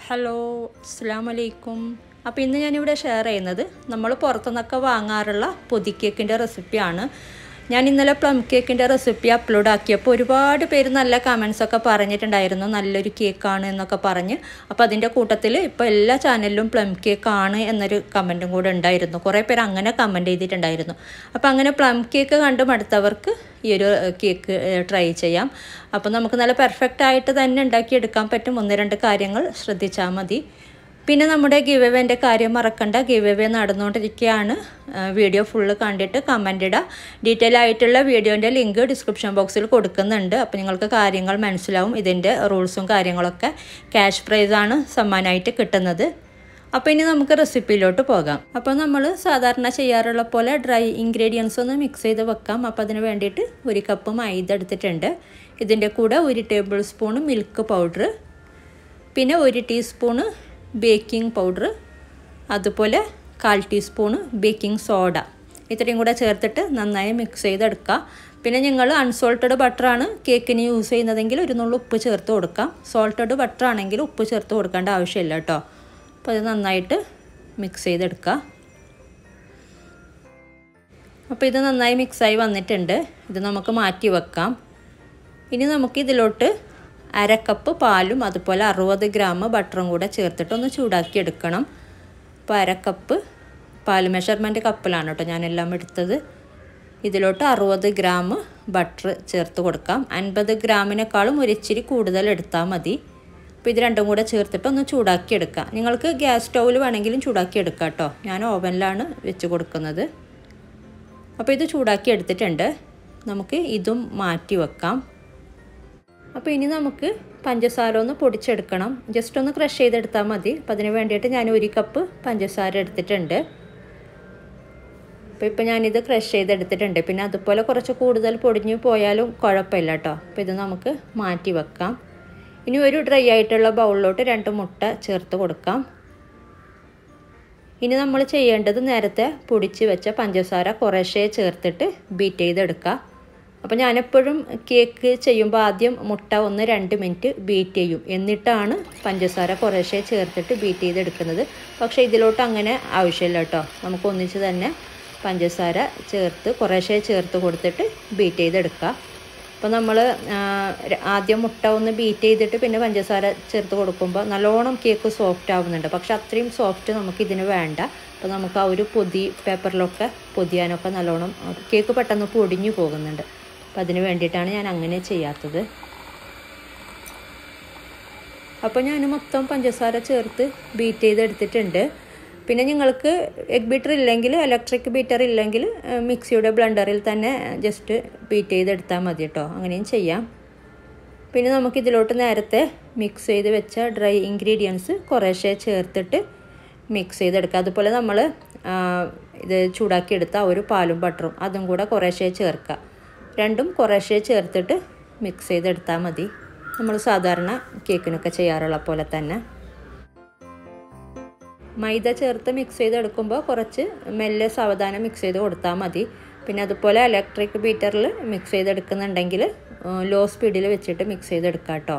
hello അസ്സാം വലൈക്കും അപ്പോൾ ഇന്ന് ഞാനിവിടെ ഷെയർ ചെയ്യുന്നത് നമ്മൾ പുറത്തുനിന്നൊക്കെ വാങ്ങാറുള്ള പൊതിക്കേക്കിൻ്റെ റെസിപ്പിയാണ് ഞാൻ ഇന്നലെ പ്ലം കേക്കിൻ്റെ റെസിപ്പി അപ്ലോഡ് ആക്കിയപ്പോൾ ഒരുപാട് പേര് നല്ല കമൻസ് ഒക്കെ പറഞ്ഞിട്ടുണ്ടായിരുന്നു നല്ലൊരു കേക്കാണ് എന്നൊക്കെ പറഞ്ഞ് അപ്പോൾ അതിൻ്റെ കൂട്ടത്തിൽ ഇപ്പോൾ എല്ലാ ചാനലിലും പ്ലം കേക്കാണ് എന്നൊരു കമൻറ്റും കൂടെ ഉണ്ടായിരുന്നു കുറേ പേര് അങ്ങനെ കമൻറ്റ് ചെയ്തിട്ടുണ്ടായിരുന്നു അപ്പോൾ അങ്ങനെ പ്ലം കേക്ക് കണ്ട് മടുത്തവർക്ക് ഈ ഒരു കേക്ക് ട്രൈ ചെയ്യാം അപ്പോൾ നമുക്ക് നല്ല പെർഫെക്റ്റ് ആയിട്ട് തന്നെ ഉണ്ടാക്കിയെടുക്കാൻ പറ്റും ഒന്ന് രണ്ട് കാര്യങ്ങൾ ശ്രദ്ധിച്ചാൽ മതി പിന്നെ നമ്മുടെ ഗിവ് എവേൻ്റെ കാര്യം മറക്കണ്ട ഗിവ് എവേ നടന്നുകൊണ്ടിരിക്കുകയാണ് വീഡിയോ ഫുള്ള് കണ്ടിട്ട് കമൻ്റ് ഇടുക ഡീറ്റെയിൽ ആയിട്ടുള്ള വീഡിയോൻ്റെ ലിങ്ക് ഡിസ്ക്രിപ്ഷൻ ബോക്സിൽ കൊടുക്കുന്നുണ്ട് അപ്പോൾ നിങ്ങൾക്ക് കാര്യങ്ങൾ മനസ്സിലാവും ഇതിൻ്റെ റൂൾസും കാര്യങ്ങളൊക്കെ ക്യാഷ് പ്രൈസാണ് സമ്മാനമായിട്ട് കിട്ടുന്നത് അപ്പോൾ ഇനി നമുക്ക് റെസിപ്പിയിലോട്ട് പോകാം അപ്പോൾ നമ്മൾ സാധാരണ ചെയ്യാറുള്ള പോലെ ഡ്രൈ ഇൻഗ്രീഡിയൻസ് ഒന്ന് മിക്സ് ചെയ്ത് വെക്കാം അപ്പോൾ അതിന് വേണ്ടിയിട്ട് ഒരു കപ്പ് മൈദ എടുത്തിട്ടുണ്ട് ഇതിൻ്റെ കൂടെ ഒരു ടേബിൾ സ്പൂൺ മിൽക്ക് പൗഡർ പിന്നെ ഒരു ടീസ്പൂണ് ബേക്കിംഗ് പൗഡർ അതുപോലെ കാൽ ടീസ്പൂണ് ബേക്കിംഗ് സോഡ ഇത്രയും കൂടെ ചേർത്തിട്ട് നന്നായി മിക്സ് ചെയ്തെടുക്കുക പിന്നെ നിങ്ങൾ അൺസോൾട്ടഡ് ബട്ടറാണ് കേക്കിന് യൂസ് ചെയ്യുന്നതെങ്കിൽ ഒരു നുള്ളു ഉപ്പ് ചേർത്ത് കൊടുക്കാം സോൾട്ടഡ് ബട്ടർ ആണെങ്കിൽ ഉപ്പ് ചേർത്ത് കൊടുക്കേണ്ട ആവശ്യമില്ല കേട്ടോ അപ്പോൾ അത് നന്നായിട്ട് മിക്സ് ചെയ്തെടുക്കുക അപ്പോൾ ഇത് നന്നായി മിക്സായി വന്നിട്ടുണ്ട് ഇത് നമുക്ക് മാറ്റി വെക്കാം ഇനി നമുക്ക് ഇതിലോട്ട് അര കപ്പ് പാലും അതുപോലെ അറുപത് ഗ്രാം ബട്ടറും കൂടെ ചേർത്തിട്ട് ഒന്ന് ചൂടാക്കി എടുക്കണം അപ്പോൾ അര കപ്പ് പാൽ മെഷർമെൻറ്റ് കപ്പിലാണ് കേട്ടോ ഞാനെല്ലാം എടുത്തത് ഇതിലോട്ട് അറുപത് ഗ്രാം ബട്ടർ ചേർത്ത് കൊടുക്കാം അൻപത് ഗ്രാമിനേക്കാളും ഒരു ഇച്ചിരി കൂടുതൽ എടുത്താൽ മതി അപ്പോൾ ഇത് രണ്ടും കൂടെ ചേർത്തിട്ട് ഒന്ന് ചൂടാക്കി എടുക്കാം നിങ്ങൾക്ക് ഗ്യാസ് സ്റ്റൗവിൽ വേണമെങ്കിലും ചൂടാക്കി എടുക്കാം കേട്ടോ ഞാൻ ഓവനിലാണ് വെച്ച് കൊടുക്കുന്നത് അപ്പോൾ ഇത് ചൂടാക്കി എടുത്തിട്ടുണ്ട് നമുക്ക് ഇതും മാറ്റി വെക്കാം അപ്പോൾ ഇനി നമുക്ക് പഞ്ചസാര ഒന്ന് പൊടിച്ചെടുക്കണം ജസ്റ്റ് ഒന്ന് ക്രഷ് ചെയ്തെടുത്താൽ മതി അപ്പോൾ അതിന് വേണ്ടിയിട്ട് ഞാൻ ഒരു കപ്പ് പഞ്ചസാര എടുത്തിട്ടുണ്ട് അപ്പോൾ ഇപ്പോൾ ഞാനിത് ക്രഷ് ചെയ്തെടുത്തിട്ടുണ്ട് പിന്നെ അതുപോലെ കുറച്ച് കൂടുതൽ പൊടിഞ്ഞു പോയാലും കുഴപ്പമില്ല കേട്ടോ അപ്പോൾ ഇത് നമുക്ക് മാറ്റി വെക്കാം ഇനി ഒരു ഡ്രൈ ആയിട്ടുള്ള ബൗളിലോട്ട് രണ്ട് മുട്ട ചേർത്ത് കൊടുക്കാം ഇനി നമ്മൾ ചെയ്യേണ്ടത് നേരത്തെ പൊടിച്ച് വെച്ച പഞ്ചസാര കുറേശ്ശേ ചേർത്തിട്ട് ബീറ്റ് ചെയ്തെടുക്കുക അപ്പോൾ ഞാനെപ്പോഴും കേക്ക് ചെയ്യുമ്പോൾ ആദ്യം മുട്ട ഒന്ന് രണ്ട് മിനിറ്റ് ബീറ്റ് ചെയ്യും എന്നിട്ടാണ് പഞ്ചസാര കുറേശ്ശേ ചേർത്തിട്ട് ബീറ്റ് ചെയ്തെടുക്കുന്നത് പക്ഷേ ഇതിലോട്ട് അങ്ങനെ ആവശ്യമില്ല കേട്ടോ നമുക്ക് ഒന്നിച്ച് തന്നെ പഞ്ചസാര ചേർത്ത് കുറേശ്ശേ ചേർത്ത് കൊടുത്തിട്ട് ബീറ്റ് ചെയ്തെടുക്കുക അപ്പോൾ നമ്മൾ ആദ്യം മുട്ട ഒന്ന് ബീറ്റ് ചെയ്തിട്ട് പിന്നെ പഞ്ചസാര ചേർത്ത് കൊടുക്കുമ്പോൾ നല്ലോണം കേക്ക് സോഫ്റ്റ് ആവുന്നുണ്ട് പക്ഷെ അത്രയും സോഫ്റ്റ് നമുക്ക് ഇതിന് വേണ്ട അപ്പോൾ നമുക്ക് ആ ഒരു പൊതി പേപ്പറിലൊക്കെ പൊതിയാനൊക്കെ നല്ലോണം കേക്ക് പെട്ടെന്ന് പൊടിഞ്ഞു പോകുന്നുണ്ട് അപ്പം അതിന് വേണ്ടിയിട്ടാണ് ഞാൻ അങ്ങനെ ചെയ്യാത്തത് അപ്പോൾ ഞാൻ മൊത്തം പഞ്ചസാര ചേർത്ത് ബീറ്റ് ചെയ്തെടുത്തിട്ടുണ്ട് പിന്നെ നിങ്ങൾക്ക് എഗ് ബീറ്റർ ഇല്ലെങ്കിൽ ഇലക്ട്രിക് ബീറ്റർ ഇല്ലെങ്കിൽ മിക്സിയുടെ ബ്ലെൻഡറിൽ തന്നെ ജസ്റ്റ് ബീറ്റ് ചെയ്തെടുത്താൽ മതി കേട്ടോ അങ്ങനെയും ചെയ്യാം പിന്നെ നമുക്കിതിലോട്ട് നേരത്തെ മിക്സ് ചെയ്ത് വെച്ച ഡ്രൈ ഇൻഗ്രീഡിയൻസ് കുറേശ്ശെ ചേർത്തിട്ട് മിക്സ് ചെയ്തെടുക്കുക അതുപോലെ നമ്മൾ ഇത് ചൂടാക്കിയെടുത്ത ഒരു പാലും ബട്ടറും അതും കൂടെ കുറേശ്ശെ ചേർക്കുക രണ്ടും കുറേശ്ശെ ചേർത്തിട്ട് മിക്സ് ചെയ്തെടുത്താൽ മതി നമ്മൾ സാധാരണ കേക്കിനൊക്കെ ചെയ്യാറുള്ള പോലെ തന്നെ മൈദ ചേർത്ത് മിക്സ് ചെയ്തെടുക്കുമ്പോൾ കുറച്ച് മെല്ലെ സാവധാനം മിക്സ് ചെയ്ത് കൊടുത്താൽ മതി പിന്നെ അതുപോലെ ഇലക്ട്രിക് ബീറ്ററിൽ മിക്സ് ചെയ്തെടുക്കുന്നുണ്ടെങ്കിൽ ലോ സ്പീഡിൽ വെച്ചിട്ട് മിക്സ് ചെയ്തെടുക്കാം കേട്ടോ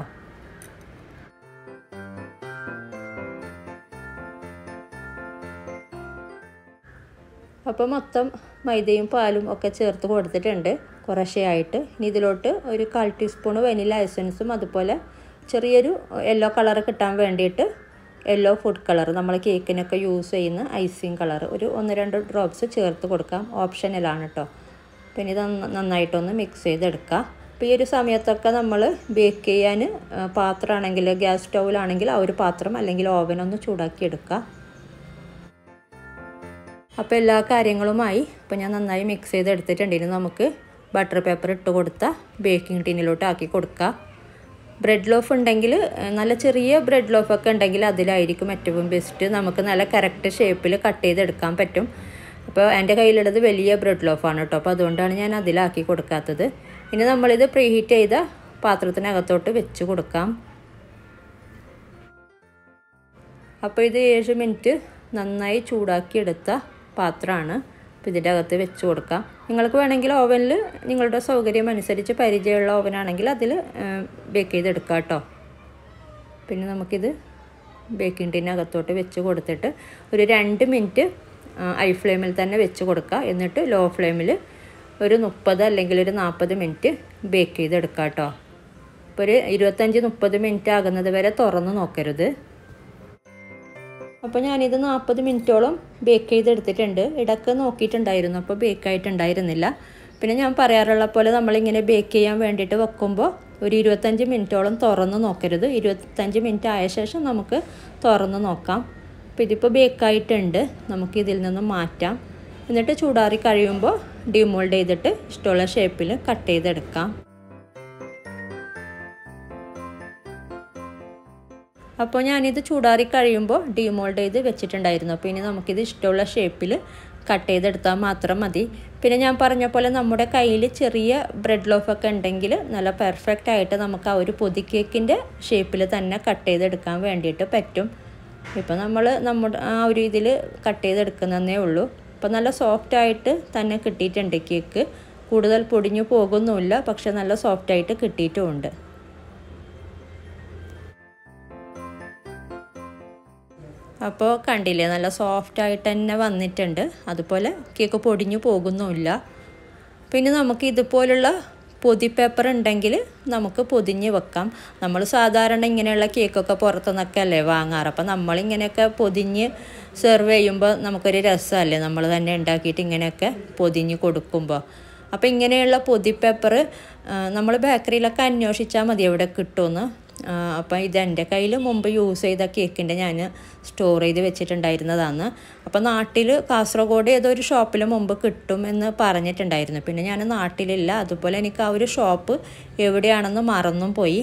അപ്പോൾ മൊത്തം മൈദയും പാലും ഒക്കെ ചേർത്ത് കൊടുത്തിട്ടുണ്ട് കുറേശ്ശെയായിട്ട് ഇനി ഇതിലോട്ട് ഒരു കാൽ ടീസ്പൂൺ വെനില എസൻസും അതുപോലെ ചെറിയൊരു യെല്ലോ കളർ കിട്ടാൻ വേണ്ടിയിട്ട് യെല്ലോ ഫുഡ് കളർ നമ്മൾ കേക്കിനൊക്കെ യൂസ് ചെയ്യുന്ന ഐസിങ് കളർ ഒരു ഒന്ന് രണ്ട് ഡ്രോപ്സ് ചേർത്ത് കൊടുക്കാം ഓപ്ഷനലാണ് കേട്ടോ പിന്നെ ഇത് നന്നായിട്ടൊന്ന് മിക്സ് ചെയ്തെടുക്കുക അപ്പോൾ ഈ ഒരു സമയത്തൊക്കെ നമ്മൾ ബേക്ക് ചെയ്യാൻ പാത്രമാണെങ്കിൽ ഗ്യാസ് സ്റ്റൗവിലാണെങ്കിൽ ആ ഒരു പാത്രം അല്ലെങ്കിൽ ഓവൻ ഒന്ന് ചൂടാക്കി എടുക്കുക അപ്പോൾ എല്ലാ കാര്യങ്ങളുമായി ഇപ്പോൾ ഞാൻ നന്നായി മിക്സ് ചെയ്ത് എടുത്തിട്ടുണ്ട് ഇനി നമുക്ക് ബട്ടർ പേപ്പർ ഇട്ട് കൊടുത്ത ബേക്കിംഗ് ടിന്നിലോട്ട് ആക്കി കൊടുക്കുക ബ്രെഡ് ലോഫ് ഉണ്ടെങ്കിൽ നല്ല ചെറിയ ബ്രെഡ് ലോഫൊക്കെ ഉണ്ടെങ്കിൽ അതിലായിരിക്കും ഏറ്റവും ബെസ്റ്റ് നമുക്ക് നല്ല കറക്റ്റ് ഷേപ്പിൽ കട്ട് ചെയ്തെടുക്കാൻ പറ്റും അപ്പോൾ എൻ്റെ കയ്യിലുള്ളത് വലിയ ബ്രെഡ് ലോഫാണ് കേട്ടോ അപ്പോൾ അതുകൊണ്ടാണ് ഞാൻ അതിലാക്കി കൊടുക്കാത്തത് ഇനി നമ്മളിത് പ്രീ ഹീറ്റ് ചെയ്ത പാത്രത്തിനകത്തോട്ട് വെച്ച് കൊടുക്കാം അപ്പോൾ ഇത് ഏഴ് മിനിറ്റ് നന്നായി ചൂടാക്കിയെടുത്ത പാത്രമാണ് അപ്പോൾ ഇതിൻ്റെ അകത്ത് വെച്ച് കൊടുക്കാം നിങ്ങൾക്ക് വേണമെങ്കിൽ ഓവനിൽ നിങ്ങളുടെ സൗകര്യം അനുസരിച്ച് പരിചയമുള്ള ഓവനാണെങ്കിൽ അതിൽ ബേക്ക് ചെയ്തെടുക്കാം കേട്ടോ പിന്നെ നമുക്കിത് ബേക്കിംഗ് ടിന്നകത്തോട്ട് വെച്ച് കൊടുത്തിട്ട് ഒരു രണ്ട് മിനിറ്റ് ഹൈ ഫ്ലെയിമിൽ തന്നെ വെച്ച് കൊടുക്കുക എന്നിട്ട് ലോ ഫ്ലെയിമിൽ ഒരു മുപ്പത് അല്ലെങ്കിൽ ഒരു നാൽപ്പത് മിനിറ്റ് ബേക്ക് ചെയ്തെടുക്കുക കേട്ടോ ഇപ്പോൾ ഒരു ഇരുപത്തഞ്ച് മുപ്പത് മിനിറ്റ് ആകുന്നത് വരെ തുറന്ന് നോക്കരുത് അപ്പോൾ ഞാനിത് നാൽപ്പത് മിനിറ്റോളം ബേക്ക് ചെയ്തെടുത്തിട്ടുണ്ട് ഇടയ്ക്ക് നോക്കിയിട്ടുണ്ടായിരുന്നു അപ്പോൾ ബേക്ക് ആയിട്ടുണ്ടായിരുന്നില്ല പിന്നെ ഞാൻ പറയാറുള്ള പോലെ നമ്മളിങ്ങനെ ബേക്ക് ചെയ്യാൻ വേണ്ടിയിട്ട് വെക്കുമ്പോൾ ഒരു ഇരുപത്തഞ്ച് മിനിറ്റോളം തുറന്ന് നോക്കരുത് ഇരുപത്തഞ്ച് മിനിറ്റ് ആയ ശേഷം നമുക്ക് തുറന്ന് നോക്കാം അപ്പോൾ ഇതിപ്പോൾ ബേക്കായിട്ടുണ്ട് നമുക്ക് ഇതിൽ നിന്ന് മാറ്റാം എന്നിട്ട് ചൂടാറി കഴിയുമ്പോൾ ഡിമോൾഡ് ചെയ്തിട്ട് ഇഷ്ടമുള്ള ഷേപ്പിൽ കട്ട് ചെയ്തെടുക്കാം അപ്പോൾ ഞാനിത് ചൂടാറി കഴിയുമ്പോൾ ഡിമോൾഡ് ചെയ്ത് വെച്ചിട്ടുണ്ടായിരുന്നു അപ്പോൾ ഇനി നമുക്കിത് ഇഷ്ടമുള്ള ഷേപ്പിൽ കട്ട് ചെയ്തെടുത്താൽ മാത്രം മതി പിന്നെ ഞാൻ പറഞ്ഞ പോലെ നമ്മുടെ കയ്യിൽ ചെറിയ ബ്രെഡ് ലോഫൊക്കെ ഉണ്ടെങ്കിൽ നല്ല പെർഫെക്റ്റ് ആയിട്ട് നമുക്ക് ആ ഒരു പൊതി കേക്കിൻ്റെ ഷേപ്പിൽ തന്നെ കട്ട് ചെയ്തെടുക്കാൻ വേണ്ടിയിട്ട് പറ്റും ഇപ്പോൾ നമ്മൾ നമ്മുടെ ആ ഒരു ഇതിൽ കട്ട് ചെയ്തെടുക്കുന്നതേ ഉള്ളൂ അപ്പോൾ നല്ല സോഫ്റ്റ് ആയിട്ട് തന്നെ കിട്ടിയിട്ടുണ്ട് കേക്ക് കൂടുതൽ പൊടിഞ്ഞു പോകുന്നുമില്ല പക്ഷെ നല്ല സോഫ്റ്റ് ആയിട്ട് കിട്ടിയിട്ടുമുണ്ട് അപ്പോൾ കണ്ടില്ലേ നല്ല സോഫ്റ്റ് ആയിട്ട് തന്നെ വന്നിട്ടുണ്ട് അതുപോലെ കേക്ക് പൊടിഞ്ഞു പോകുന്നുമില്ല പിന്നെ നമുക്ക് ഇതുപോലുള്ള പൊതി പേപ്പർ ഉണ്ടെങ്കിൽ നമുക്ക് പൊതിഞ്ഞ് വെക്കാം നമ്മൾ സാധാരണ ഇങ്ങനെയുള്ള കേക്കൊക്കെ പുറത്തുനിന്നൊക്കെ അല്ലേ വാങ്ങാറ് അപ്പോൾ നമ്മളിങ്ങനെയൊക്കെ പൊതിഞ്ഞ് സെർവ് ചെയ്യുമ്പോൾ നമുക്കൊരു രസമല്ലേ നമ്മൾ തന്നെ ഉണ്ടാക്കിയിട്ട് ഇങ്ങനെയൊക്കെ പൊതിഞ്ഞ് കൊടുക്കുമ്പോൾ അപ്പോൾ ഇങ്ങനെയുള്ള പൊതി പേപ്പർ നമ്മൾ ബേക്കറിയിലൊക്കെ അന്വേഷിച്ചാൽ മതി എവിടെ കിട്ടുമെന്ന് അപ്പം ഇത് എൻ്റെ കയ്യിൽ മുമ്പ് യൂസ് ചെയ്ത കേക്കിൻ്റെ ഞാൻ സ്റ്റോർ ചെയ്ത് വെച്ചിട്ടുണ്ടായിരുന്നതാണ് അപ്പം നാട്ടിൽ കാസർഗോഡ് ഏതോ ഒരു ഷോപ്പിൽ മുമ്പ് കിട്ടും എന്ന് പറഞ്ഞിട്ടുണ്ടായിരുന്നു പിന്നെ ഞാൻ നാട്ടിലില്ല അതുപോലെ എനിക്ക് ആ ഒരു ഷോപ്പ് എവിടെയാണെന്ന് മറന്നും പോയി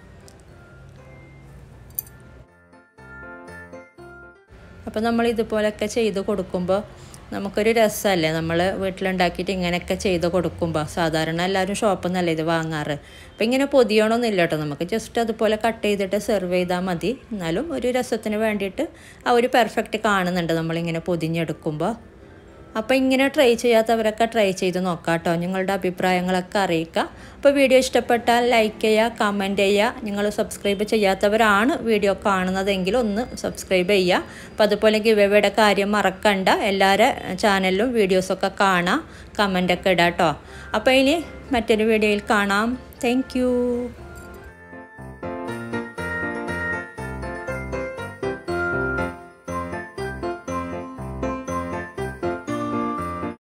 അപ്പം നമ്മൾ ഇതുപോലെയൊക്കെ ചെയ്ത് കൊടുക്കുമ്പോൾ നമുക്കൊരു രസമല്ലേ നമ്മൾ വീട്ടിലുണ്ടാക്കിയിട്ട് ഇങ്ങനെയൊക്കെ ചെയ്ത് കൊടുക്കുമ്പോൾ സാധാരണ എല്ലാവരും ഷോപ്പിൽ നിന്നല്ലേ ഇത് വാങ്ങാറ് അപ്പം ഇങ്ങനെ പൊതിയണമെന്നില്ല കേട്ടോ നമുക്ക് ജസ്റ്റ് അതുപോലെ കട്ട് ചെയ്തിട്ട് സെർവ് ചെയ്താൽ മതി എന്നാലും ഒരു രസത്തിന് വേണ്ടിയിട്ട് ആ ഒരു പെർഫെക്റ്റ് കാണുന്നുണ്ട് നമ്മളിങ്ങനെ പൊതിഞ്ഞെടുക്കുമ്പോൾ അപ്പോൾ ഇങ്ങനെ ട്രൈ ചെയ്യാത്തവരൊക്കെ ട്രൈ ചെയ്ത് നോക്കാം കേട്ടോ നിങ്ങളുടെ അഭിപ്രായങ്ങളൊക്കെ അറിയിക്കുക അപ്പോൾ വീഡിയോ ഇഷ്ടപ്പെട്ടാൽ ലൈക്ക് ചെയ്യുക കമൻറ്റ് ചെയ്യുക നിങ്ങൾ സബ്സ്ക്രൈബ് ചെയ്യാത്തവരാണ് വീഡിയോ കാണുന്നതെങ്കിൽ ഒന്ന് സബ്സ്ക്രൈബ് ചെയ്യുക അപ്പോൾ അതുപോലെ ഗിവയുടെ കാര്യം മറക്കണ്ട എല്ലാവരുടെ ചാനലിലും വീഡിയോസൊക്കെ കാണാം കമൻ്റൊക്കെ ഇടാം കേട്ടോ അപ്പോൾ ഇനി മറ്റൊരു വീഡിയോയിൽ കാണാം താങ്ക്